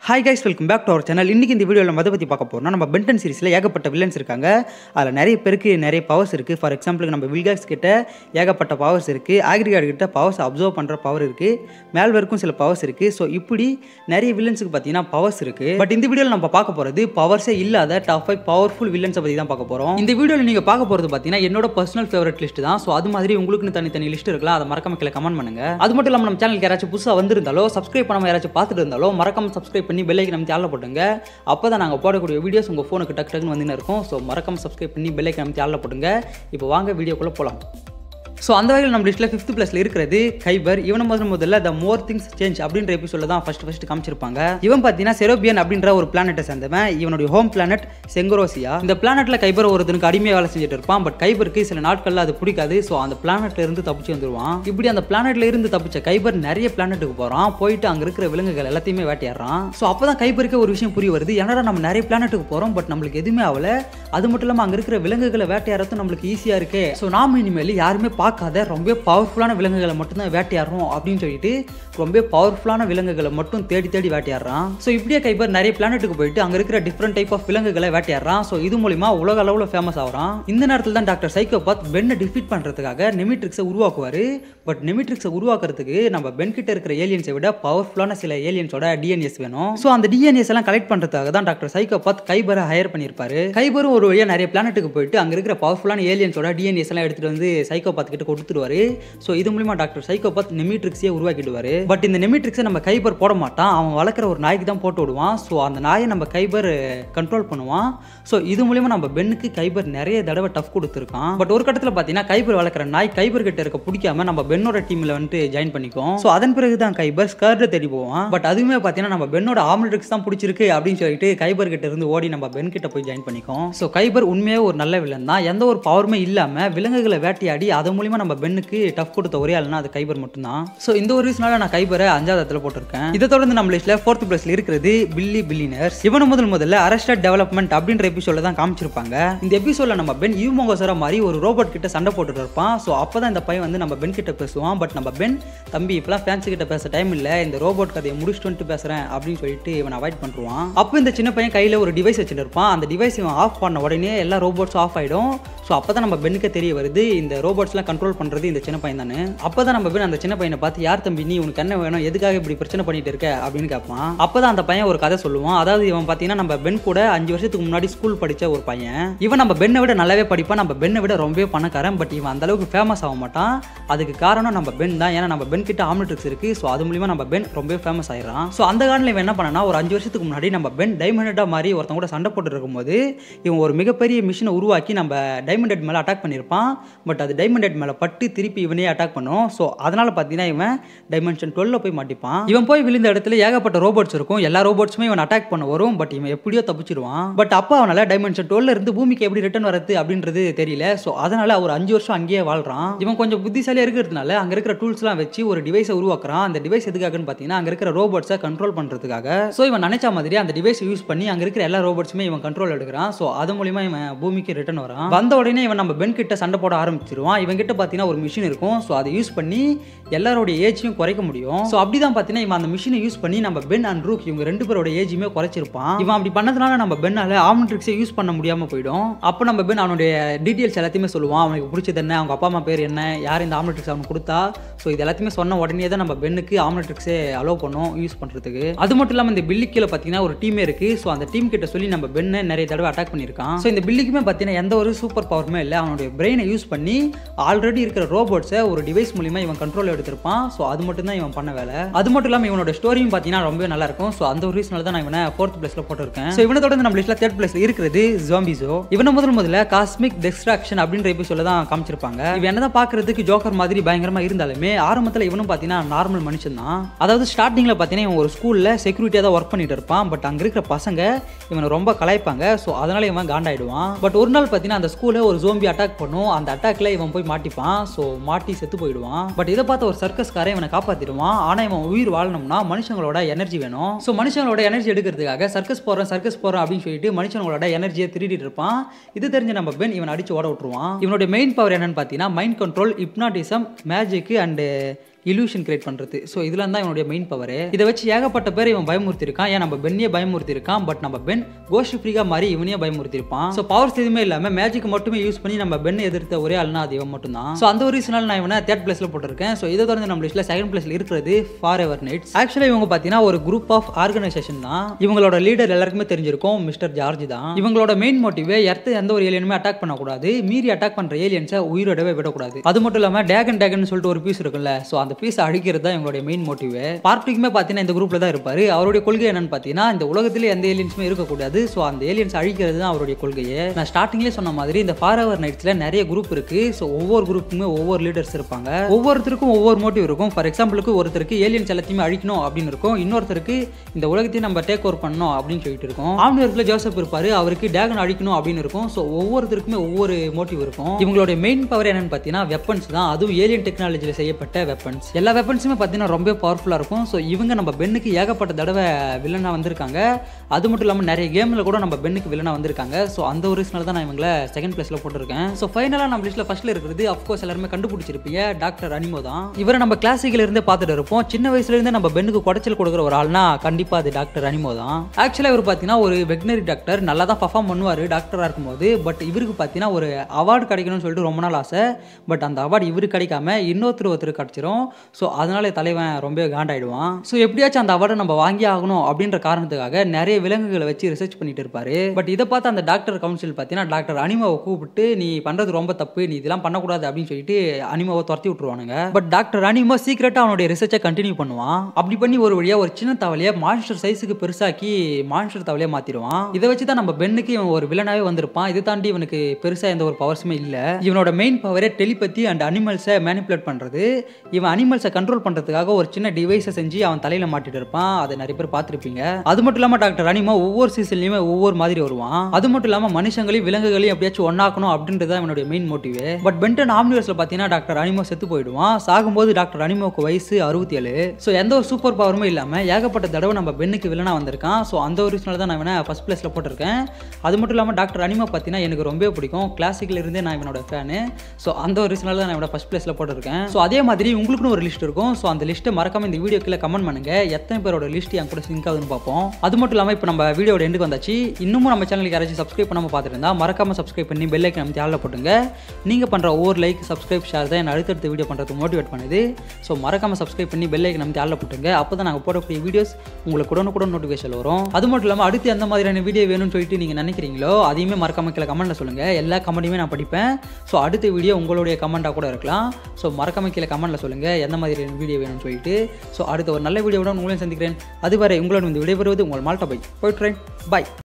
hi guys welcome back to our channel இன்றைக்கி இந்த வீடியோவில் நம்ம எதை பற்றி பார்க்க போறோம்னா நம்ம பென்டன் சீரிஸில் ஏகப்பட்ட வில்லன்ஸ் இருக்காங்க அதில் நிறைய பேருக்கு நிறைய பவர்ஸ் இருக்குது ஃபார் எக்ஸாம்பிளுக்கு நம்ம வில்காக்ஸ் கிட்ட ஏகப்பட்ட பவர்ஸ் இருக்குது ஆக்ரிகார்டு கிட்ட பவர்ஸ் அப்சர்வ் பண்ணுற பவர் இருக்குது மேல்வருக்கும் சில பவர்ஸ் இருக்குது ஸோ இப்படி நிறைய வில்லன்ஸுக்கு பார்த்தீங்கன்னா பவர்ஸ் இருக்குது பட் இந்த வீடியோவில் நம்ம பார்க்க போகிறது பவர்ஸே இல்லாத டாப் ஃபைவ் பவர்ஃபுல் வில்லன்ஸை பற்றி தான் பார்க்க போகிறோம் இந்த வீடியோவில் நீங்கள் பார்க்க போகிறது பார்த்தீங்கன்னா என்னோட பர்சனல் ஃபேவரட் லிஸ்ட் தான் ஸோ அது மாதிரி உங்களுக்குன்னு தனித்தனி லிஸ்ட் இருக்கலாம் அதை மறக்காம கீழே கமெண்ட் பண்ணுங்க அது மட்டும் இல்லாமல் நம்ம சேனலுக்கு யாராச்சும் புதுசாக வந்திருந்தாலோ சப்ஸ்கிரைப் பண்ணாமல் யாராச்சும் பார்த்துட்டு இருந்தாலோ மறக்காம சப்ஸ்கிரைப் பண்ணி பெல்லைக்கு நம்ம சேனலில் போட்டுங்க அப்போ தான் நாங்கள் போடக்கூடிய வீடியோஸ் உங்கள் ஃபோனுக்கு டக்கு டக்குன்னு வந்துன்னு இருக்கும் ஸோ மறக்காம சப்ஸ்கிரைப் பண்ணி பெல்லைக்கு நம்ம சேனலில் போட்டுங்க இப்போ வாங்க வீடியோக்குள்ளே போகலாம் ஸோ அந்த வகையில் நம்ம லிஸ்ட்டில் ஃபிஃப்த் பிளஸில் இருக்கிறது கைபர் இவனை முதல் முதல்ல த மோர் திங்ஸ் சேஞ்ச் அப்படின்ற எபிசோட தான் ஃபஸ்ட் ஃபஸ்ட் காமிச்சிருப்பாங்க இவன் பார்த்தீங்கன்னா செரோபியன் அப்படின்ற ஒரு பிளானெட்டை சேர்ந்தவன் இவனுடைய ஹோம் பிளானட் செங்கரோசியா இந்த பிளானெட்டில் கைபர் ஒருத்தனுக்கு அடிமையாக வேலை செஞ்சுட்டு இருப்பான் பட் கைபருக்கு சில நாட்களில் அது பிடிக்காது ஸோ அந்த பிளானெட்ல இருந்து தப்பிச்சு வந்துருவான் இப்படி அந்த பிளானெட்ல இருந்து தப்பிச்ச கைபர் நிறைய பிளானெட்டுக்கு போகிறான் போயிட்டு அங்கே இருக்கிற விலங்குகள் எல்லாத்தையுமே வேட்டையாடுறான் ஸோ அப்போ தான் கைபருக்கு ஒரு விஷயம் புரிய வருது என்னடா நம்ம நிறைய பிளானெட்டுக்கு போகிறோம் பட் நம்மளுக்கு எதுவுமே ஆகல அது மட்டும் இல்லாமல் அங்கே இருக்கிற விலங்குகளை வேட்டையாடுறது நம்மளுக்கு ஈஸியாக இருக்கே ஸோ நாம இனிமேல் யாருமே பார்க்காத ரொம்ப பவர்ஃபுல்லான விலங்குகளை மட்டும்தான் வேட்டையாடுறோம் அப்படின்னு சொல்லிட்டு ரொம்ப பவர்ஃபுல்லான விலங்குகளை மட்டும் தேடி தேடி வேட்டையாடுறான் ஸோ இப்படியே கைபர் நிறைய பிளானெட்டுக்கு போயிட்டு அங்கே இருக்கிற டிஃப்ரெண்ட் டைப் ஆஃப் விலங்குகளை வேட்டையாடுறான் ஸோ இது மூலிமா உலக அளவில் ஃபேமஸ் ஆகிறான் இந்த நேரத்தில் தான் டாக்டர் சைக்கோபாத் பென்னை டிஃபீட் பண்ணுறதுக்காக நெமிட்ரிக்ஸை உருவாக்குவார் பட் நெமிட்ரிக்ஸை உருவாக்குறதுக்கு நம்ம பென் கிட்ட இருக்கிற ஏலியன்ஸை விட பவர்ஃபுல்லான சில ஏலியன்ஸோட டிஎன்எஸ் வேணும் ஸோ அந்த டிஎன்எஸ் எல்லாம் கலெக்ட் பண்ணுறதுக்காக தான் டாக்டர் சைக்கோபாத் கைபரை ஹையர் பண்ணியிருப்பாரு கைபரும் ஒரு வழியாக நிறைய பிளானெட்டுக்கு போயிட்டு அங்கே இருக்கிற பவர்ஃபுல்லான ஏலியன்ஸோட டிஎன்எஸ் எல்லாம் எடுத்துகிட்டு வந்து சைக்கோபாத் கிட்ட கொடுத்துருவாரு ஸோ இது மூலிமா டாக்டர் சைக்கோபாத் நெமிட்ரிக்ஸே உருவாக்கிடுவார் பட் இந்த நெமிட்ரிக்ஸை நம்ம கைபர் போட மாட்டான் அவன் வளர்க்குற ஒரு நாய்க்கு தான் போட்டு விடுவான் ஸோ அந்த நாயை நம்ம கைபர் கண்ட்ரோல் பண்ணுவான் ஸோ இது மூலிமா நம்ம பென்னுக்கு கைபர் நிறைய தடவை டஃப் கொடுத்துருக்கான் பட் ஒரு கட்டத்தில் பார்த்தீங்கன்னா கைபர் வளர்க்குற நாய் கைபர் கிட்ட இருக்க பிடிக்காம நம்ம பென்னோட டீமில் வந்துட்டு ஜாயின் பண்ணிக்கும் ஸோ அதன் பிறகு தான் கைபர் ஸ்கர்ட்டை தேடி போவான் பட் அதுவுமே பார்த்தீங்கன்னா நம்ம பென்னோட ஆம்லெட்ரிக்ஸ் தான் பிடிச்சிருக்கு அப்படின்னு சொல்லிட்டு கைபர் கிட்ட இருந்து ஓடி நம்ம பென் கிட்ட போய் ஜாயின் பண்ணிக்கும் ஸோ கைபர் உண்மையாக ஒரு நல்ல வில்லன் தான் எந்த ஒரு பவருமே இல்லாமல் விலங்குகளை வேட்டையாடி அதன் மூலிமா நம்ம பென்னுக்கு டஃப் கொடுத்த ஒரே ஆள்னா அது கைபர் மட்டும்தான் ஸோ இந்த ஒரு ரீசனால நான் கைபரை அஞ்சாவது இடத்துல போட்டிருக்கேன் இதை தொடர்ந்து நம்ம லிஸ்ட்ல ஃபோர்த் பிளேஸ்ல இருக்கிறது பில்லி பில்லினர்ஸ் இவனு முதல் முதல்ல அரஸ்டட் டெவலப்மெண்ட் அப்படின்ற எபிசோட தான் காமிச்சிருப்பாங்க இந்த எபிசோட நம்ம பென் யூமோகோசரா மாதிரி ஒரு ரோபோட் கிட்ட சண்டை போட்டுட்டு இருப்பான் ஸோ அப்பதான் இந்த பையன் வந்து நம்ம பென் கிட்ட பேசுவான் பட் நம்ம பென் தம்பி இப்பெல்லாம் ஃபேன்ஸ் கிட்ட பேச டைம் இல்லை இந்த ரோபோட் கதையை முடிச்சுட்டு வந்துட்டு பேசுறேன் அப்படின்னு சொல்லிட்டு இவன் அவாய்ட் பண்ணுவான் அப்போ இந்த சின்ன பையன் கையில ஒரு டிவைஸ் வச்சுட்டு இருப்பான் அந்த டிவைஸ் இவன் ஆஃப் பண்ண உடனே எல்லா ரோபோட்ஸும் ஆஃப் ஆயிடும் ஸோ அப்போ தான் நம்ம பெண்ணுக்கு தெரிய வருது இந்த ரோபோட்ஸ்லாம் கண்ட்ரோல் பண்ணுறது இந்த சின்ன பையன் தானே அப்போ தான் நம்ம பெண் அந்த சின்ன பையனை பார்த்து யார் தம்பி நீ உனக்கு என்ன வேணும் எதுக்காக இப்படி பிரச்சனை பண்ணிட்டு இருக்க அப்படின்னு கேட்பான் அப்போ தான் அந்த பையன் ஒரு கதை சொல்லுவான் அதாவது இவன் பார்த்தீங்கன்னா நம்ம பெண் கூட அஞ்சு வருஷத்துக்கு முன்னாடி ஸ்கூல் படித்த ஒரு பையன் இவன் நம்ம பெண்ணை விட நல்லாவே படிப்பான் நம்ம பெண்ணை விட ரொம்பவே பணக்காரன் பட் இவன் அந்த அளவுக்கு ஃபேமஸ் ஆக மாட்டான் அதுக்கு காரணம் நம்ம பெண் தான் ஏன்னா நம்ம பெண் கிட்ட ஆம்லெட்ரிக்ஸ் இருக்கு ஸோ அது மூலியமா நம்ம பெண் ரொம்பவே ஃபேமஸ் ஆயிடுறான் ஸோ அந்த காரணம் இவன் என்ன பண்ணனா ஒரு அஞ்சு வருஷத்துக்கு முன்னாடி நம்ம பெண் டைமண்டா மாதிரி ஒருத்தன் கூட சண்டை போட்டு இருக்கும்போது இவன் ஒரு மிகப்பெரிய மிஷினை உருவாக்கி நம்ம டைமண்ட் ஹெட் மேலே அட்டாக் பண்ணியிருப்பான் பட் அது டைமண்ட் ஹெட் மேலே பட்டு திருப்பி இவனே அட்டாக் பண்ணும் ஸோ அதனால பார்த்தீங்கன்னா இவன் டைமென்ஷன் டுவெல்ல போய் மாட்டிப்பான் இவன் போய் விழுந்த இடத்துல ஏகப்பட்ட ரோபோட்ஸ் இருக்கும் எல்லா ரோபோட்ஸுமே இவன் அட்டாக் பண்ண வரும் பட் இவன் எப்படியோ தப்பிச்சிருவான் பட் அப்போ அவனால டைமென்ஷன் டுவெல்ல இருந்து பூமிக்கு எப்படி ரிட்டர்ன் வரது அப்படின்றது தெரியல ஸோ அதனால ஒரு அஞ்சு வருஷம் அங்கேயே வாழ்றான் இவன் கொஞ்சம் புத்திசாலியாக இருக்கிறதுனால அங்கே இருக்கிற டூல்ஸ்லாம் வச்சு ஒரு டிவைஸை உருவாக்குறான் அந்த டிவைஸ் எதுக்காகன்னு பார்த்தீங்கன்னா அங்கே இருக்கிற ரோபோட்ஸை கண்ட்ரோல் பண்ணுறதுக்காக ஸோ இவன் நினைச்ச மாதிரி அந்த டிவைஸ் யூஸ் பண்ணி அங்கே இருக்கிற எல்லா ரோபோட்ஸுமே இவன் கண்ட்ரோல் எடுக்கிறான் ஸோ அது மூலியமா இவன் பூமிக்கு ரிட்டர்ன் வரான் வந்த உடனே இவன் நம்ம பென் கிட்ட சண்டை போட ஆரம்பிச்சிருவான் இவன் கிட்ட பார்த்தீங்கன்னா ஒரு மிஷின் இருக்கும் ஸோ அதை யூஸ் பண்ணி எல்லாரோட ஏஜையும் குறைக்க முடியும் ஸோ அப்படி தான் பார்த்தீங்கன்னா இவன் அந்த மிஷினை யூஸ் பண்ணி நம்ம பென் அண்ட் ரூக் இவங்க ரெண்டு பேரோட ஏஜுமே குறைச்சிருப்பான் இவன் அப்படி பண்ணதுனால நம்ம பென்னால ஆம்ட்ரிக்ஸை யூஸ் பண்ண முடியாமல் போயிடும் அப்போ நம்ம பென் அவனுடைய டீட்டெயில்ஸ் எல்லாத்தையுமே சொல்லுவான் அவனுக்கு பிடிச்சது என்ன அவங்க அப்பா அம்மா பேர் என்ன யார் இந்த ஆம்லெட்ரிக்ஸ் அவனுக்கு கொடுத்தா ஸோ இது எல்லாத்தையுமே சொன்ன உடனே தான் நம்ம பென்னுக்கு ஆம்லெட்ரிக்ஸே அலோவ் பண்ணோம் யூஸ் பண்ணுறதுக்கு அது மட்டும் இல்லாமல் இந்த பில்லி கீழே பார்த்தீங்கன்னா ஒரு டீமே இருக்குது ஸோ அந்த டீம் கிட்ட சொல்லி நம்ம பென்னை நிறைய தடவை அட்டாக் பண்ணியிருக்கான் ஸோ இந்த பில்லிக்குமே பார்த்தீங்கன்னா எந்த ஒரு சூப்பர் பவருமே இல்லை அவனுடைய பிரெயினை யூஸ் பண்ணி ஆல்ரெடி இருக்கிற ரோபோட்ஸை ஒரு டிவைஸ் மூலிமா இவன் கண்ட்ரோல் எடுத்திருப்பான் ஸோ அது மட்டும் தான் இவன் பண்ண வேலை அது மட்டும் இல்லாமல் இவனோட ஸ்டோரியும் பார்த்தீங்கன்னா ரொம்ப நல்லா இருக்கும் ஸோ அந்த ஒரு ரீசனால தான் நான் இவனை ஃபோர்த் பிளேஸ்ல போட்டிருக்கேன் ஸோ இவனை தொடர்ந்து நம்ம லிஸ்ட்ல தேர்ட் பிளேஸ்ல இருக்கிறது ஜாம்பிஸோ இவனை முதல் முதல்ல காஸ்மிக் டிஸ்ட்ராக்ஷன் அப்படின்ற எபிசோட தான் காமிச்சிருப்பாங்க இவன் என்னதான் பார்க்கறதுக்கு ஜோக்கர் மாதிரி பயங்கரமா இருந்தாலுமே ஆரம்பத்தில் இவனும் பார்த்தீங்கன்னா நார்மல் மனுஷன் தான் அதாவது ஸ்டார்டிங்கில் பார்த்தீங்கன்னா இவன் ஒரு ஸ்கூலில் செக்யூரிட்டியாக தான் ஒர்க் பண்ணிட்டு இருப்பான் பட் அங்கே இருக்கிற பசங்க இவனை ரொம்ப கலாய்ப்பாங்க ஸோ அதனால இவன் காண்டாயிடுவான் பட் ஒரு நாள் பார்த்தீங்கன்னா அந்த ஸ்கூலில் ஒரு ஜோம்பி அட்டாக் பண்ணும் அந்த அட்டாக்ல இவன் போய் மாட்டிப்பான் ஸோ மாட்டி செத்து போயிடுவான் பட் இதை பார்த்த ஒரு சர்க்கஸ்காரன் இவனை காப்பாற்றிடுவான் ஆனால் இவன் உயிர் வாழணும்னா மனுஷங்களோட எனர்ஜி வேணும் ஸோ மனுஷங்களோட எனர்ஜி எடுக்கிறதுக்காக சர்க்கஸ் போகிறேன் சர்க்கஸ் போகிறேன் அப்படின்னு சொல்லிட்டு மனுஷங்களோட எனர்ஜியை திருடிட்டு இருப்பான் இது தெரிஞ்ச நம்ம பென் இவன் அடிச்சு ஓட விட்டுருவான் இவனுடைய மெயின் பவர் என்னன்னு பார்த்தீங்கன்னா mind control hypnotism magic and illusion create பண்ணுறது ஸோ இதெல்லாம் தான் இவனுடைய மெயின் பவர் இதை வச்சு ஏகப்பட்ட பேர் இவன் பயமுறுத்தி இருக்கான் ஏன் நம்ம பென்னியே பயமுறுத்தி இருக்கான் பட் நம்ம பென் கோஷ்டி ஃப்ரீகா மாதிரி இவனையே பயமுறுத்தி இருப்பான் ஸோ பவர்ஸ் எதுவுமே இல்லாமல் மேஜிக் மட்டுமே யூஸ் பண்ணி நம்ம பென்னை எதிர்த்த ஒரே ஆள்னா அது இவன் மட்டும் தான் ஸோ அந்த ஒரு ரீசனால் நான் இவனை தேர்ட் பிளேஸ்ல போட்டிருக்கேன் ஸோ இதை தொடர்ந்து நம்ம லிஸ்ட்ல செகண்ட் பிளேஸ்ல இருக்கிறது ஃபார் எவர் நைட்ஸ் ஆக்சுவலாக இவங்க பார்த்தீங்கன்னா ஒரு குரூப் ஆஃப் ஆர்கனைசேஷன் தான் இவங்களோட லீடர் எல்லாருக்குமே தெரிஞ்சிருக்கும் மிஸ்டர் ஜார்ஜ் தான் இவங்களோட மெயின் மோட்டிவே எர்த்து எந்த ஒரு ஏலியனுமே அட்டாக் பண்ணக்கூடாது மீறி அட்டாக் பண்ற ஏலியன்ஸை உயிரோடவே விடக்கூடாது அது மட்டும் இல்லாமல் டேகன் டேகன் சொல்லிட்டு ஒரு பீஸ் இருக்குல்ல ஸோ அந்த பீஸ் அழிக்கிறது தான் இவங்களுடைய மெயின் மோட்டிவ் பார்ட்டிக்குமே பார்த்தீங்கன்னா இந்த குரூப்ல தான் இருப்பாரு அவருடைய கொள்கை என்னன்னு பார்த்தீங்கன்னா இந்த உலகத்திலே எந்த ஏலியன்ஸுமே இருக்கக்கூடாது ஸோ அந்த ஏலியன்ஸ் அழிக்கிறது தான் அவருடைய கொள்கையே நான் ஸ்டார்டிங்லேயே சொன்ன மாதிரி இந்த ஃபார் அவர் நைட்ஸ்ல நிறைய குரூப் இருக்கு ஸோ ஒவ்வொரு குரூப்புக்குமே ஒவ்வொரு லீடர்ஸ் இருப்பாங்க ஒவ்வொருத்தருக்கும் ஒவ்வொரு மோட்டிவ் இருக்கும் ஃபார் எக்ஸாம்பிளுக்கு ஒருத்தருக்கு ஏலியன்ஸ் எல்லாத்தையுமே அழிக்கணும் அப்படின்னு இருக்கும் இன்னொருத்தருக்கு இந்த உலகத்தையும் நம்ம டேக் ஓவர் பண்ணணும் அப்படின்னு சொல்லிட்டு இருக்கோம் ஆம்னியர்ல ஜோசப் இருப்பாரு அவருக்கு டேகன் அழிக்கணும் அப்படின்னு இருக்கும் ஸோ ஒவ்வொருத்தருக்குமே ஒவ்வொரு மோட்டிவ் இருக்கும் இவங்களுடைய மெயின் பவர் என்னன்னு பார்த்தீங்கன்னா வெப்பன்ஸ் தான் அதுவும் ஏலியன் டெக்னாலஜியில் செய்யப்பட்ட வெப்பன்ஸ் எல்லா வெப்பன்ஸுமே பார்த்தீங்கன்னா ரொம்ப பவர்ஃபுல்லாக இருக்கும் ஸோ இவங்க நம்ம பென்னுக்கு ஏகப்பட்ட தடவை வில்லனாக வந்திருக்காங்க அது மட்டும் இல்லாமல் நிறைய கேமில் கூட நம்ம பென்னுக்கு வில்லனாக வந்திருக்காங்க ஸோ அந்த ஒரு ரீசனால தான் நான் இவங்களை செகண்ட் பிளேஸில் போட்டிருக்கேன் ஸோ ஃபைனலாக நம்ம லிஸ்ட்டில் ஃபர்ஸ்ட்ல இருக்கிறது அஃப்கோர்ஸ் எல்லாருமே கண்டுபிடிச்சிருப்பீங்க டாக்டர் அனிமோ தான் இவரை நம்ம கிளாசிக்கில் இருந்தே பார்த்துட்டு இருப்போம் சின்ன வயசுல இருந்தே நம்ம பென்னுக்கு குடைச்சல் கொடுக்குற ஒரு ஆள்னா கண்டிப்பாக அது டாக்டர் அனிமோ தான் ஆக்சுவலாக இவர் பார்த்தீங்கன்னா ஒரு வெக்னரி டாக்டர் நல்லா தான் பர்ஃபார்ம் பண்ணுவார் டாக்டராக இருக்கும்போது பட் இவருக்கு பார்த்தீங்கன்னா ஒரு அவார்டு கிடைக்கணும்னு சொல்லிட்டு ரொம்ப நாள் ஆசை பட் அந்த அவார்டு இவருக்கு கிடைக்காம இன்னொருத்தர் ஒருத்தர் கிடச்சிரும் ஸோ அதனால தலைவன் ரொம்ப காண்டாயிடுவான் ஸோ எப்படியாச்சும் அந்த அவார்டை நம்ம வாங்கி ஆகணும் அப்படின்ற காரணத்துக்காக நிறைய விலங்குகளை வச்சு ரிசர்ச் பண்ணிட்டு இருப்பாரு பட் இதை பார்த்து அந்த டாக்டர் கவுன்சில் பார்த்தீங்கன்னா டாக்டர் அனிமாவை கூப்பிட்டு நீ பண்ணுறது ரொம்ப தப்பு நீ இதெல்லாம் பண்ணக்கூடாது அப்படின்னு சொல்லிட்டு அனிமாவை துரத்தி விட்டுருவானுங்க பட் டாக்டர் அனிமா சீக்கிரட்டாக அவனுடைய ரிசர்ச்சை கண்டினியூ பண்ணுவான் அப்படி பண்ணி ஒரு வழியாக ஒரு சின்ன தவளையை மான்ஸ்டர் சைஸுக்கு பெருசாக்கி மான்ஸ்டர் தவளையை மாற்றிடுவான் இதை வச்சு தான் நம்ம பென்னுக்கு இவன் ஒரு வில்லனாவே வந்திருப்பான் இது தாண்டி இவனுக்கு பெருசாக எந்த ஒரு பவர்ஸுமே இல்லை இவனோட மெயின் பவரே டெலிபதி அண்ட் அனிமல்ஸை மேனிப்புலேட் பண்ணுறது இவன் அனிமல்ஸை கண்ட்ரோல் பண்ணுறதுக்காக ஒரு சின்ன டிவைஸை செஞ்சு அவன் தலையில் மாட்டிட்டு இருப்பான் அதை நிறைய பேர் பார்த்துருப்பீங்க அது மட்டும் இல்லாமல் டாக்டர் அனிமா ஒவ்வொரு சீசன்லையுமே ஒவ்வொரு மாதிரி வருவான் அது மட்டும் இல்லாமல் மனுஷங்களையும் விலங்குகளையும் எப்படியாச்சும் ஒன்னாக்கணும் அப்படின்றது தான் இவனுடைய மெயின் மோட்டிவ் பட் பென்டன் ஆம்னிவர்ஸில் பார்த்தீங்கன்னா டாக்டர் அனிமோ செத்து போயிடுவான் சாகும்போது டாக்டர் அனிமோக்கு வயசு அறுபத்தி ஏழு ஸோ எந்த ஒரு சூப்பர் பவருமே இல்லாமல் ஏகப்பட்ட தடவை நம்ம பென்னுக்கு வில்லனா வந்திருக்கான் ஸோ அந்த ஒரு ரீசனால தான் நான் இவனை ஃபர்ஸ்ட் பிளேஸில் போட்டிருக்கேன் அது மட்டும் இல்லாமல் டாக்டர் அனிமா பார்த்தீங்கன்னா எனக்கு ரொம்ப பிடிக்கும் கிளாசிக்கில் இருந்தே நான் இவனோட ஃபேனு ஸோ அந்த ஒரு ரீசனால தான் நான் இவனோட ஃபர்ஸ்ட் பிளேஸில் போட்டிருக்கேன் ஸோ அதே மாதிரி உங்களுக்குன்னு ஒரு லிஸ்ட் இருக்கும் ஸோ அந்த லிஸ்ட்டை மறக்காம இந்த வீடியோ கீழே கமெண்ட் பண்ணுங்க எத்தனை பேரோட லிஸ்ட் என் கூட சிங்க் ஆகுதுன்னு பார்ப்போம் அது மட்டும் இல்லாமல் இப்போ நம்ம வீடியோட எண்டுக்கு வந்தாச்சு இன்னமும் நம்ம சேனலுக்கு யாராச்சும் சப்ஸ்கிரைப் பண்ணாமல் பார்த்துட்டு இருந்தா மறக்காம சப்ஸ்கிரைப் பண்ணி பெல் ஐக்கன் நம்ம தேவையில் போட்டுங்க நீங்கள் பண்ணுற ஒவ்வொரு லைக் சப்ஸ்கிரைப் ஷேர் தான் என்ன அடுத்தடுத்த வீடியோ பண்ணுறதுக்கு மோட்டிவேட் பண்ணுது ஸோ மறக்காம சப்ஸ்கிரைப் பண்ணி பெல் ஐக்கன் நம்ம தேவையில் போட்டுங்க அப்போ தான் நாங்கள் போடக்கூடிய வீடியோஸ் உங்களுக்கு உடனுக்குடன் நோட்டிஃபிகேஷன் வரும் அது மட்டும் இல்லாமல் அடுத்து எந்த மாதிரியான வீடியோ வேணும்னு சொல்லிட்டு நீங்கள் நினைக்கிறீங்களோ அதையுமே மறக்காம கீழே கமெண்ட்டில் சொல்லுங்கள் எல்லா கமெண்ட்டையுமே நான் படிப்பேன் ஸோ அடுத்த வீடியோ உங்களுடைய கமெண்ட்டாக கூட இருக்கலாம் ஸோ மறக்காம கீழே கமெண்ட்டில் சொல்லுங்கள் எந்த மாதிரியான வீடியோ வேணும்னு சொல்லிட்டு ஸோ அடுத்த ஒரு நல்ல வீடியோவுடன் உங்களையும் சந்திக்கிறேன் அதுவரை உங்களுடன் வந்து விடைபெறுவது உங்கள் மால்டா பை போய்ட்றேன் பாய்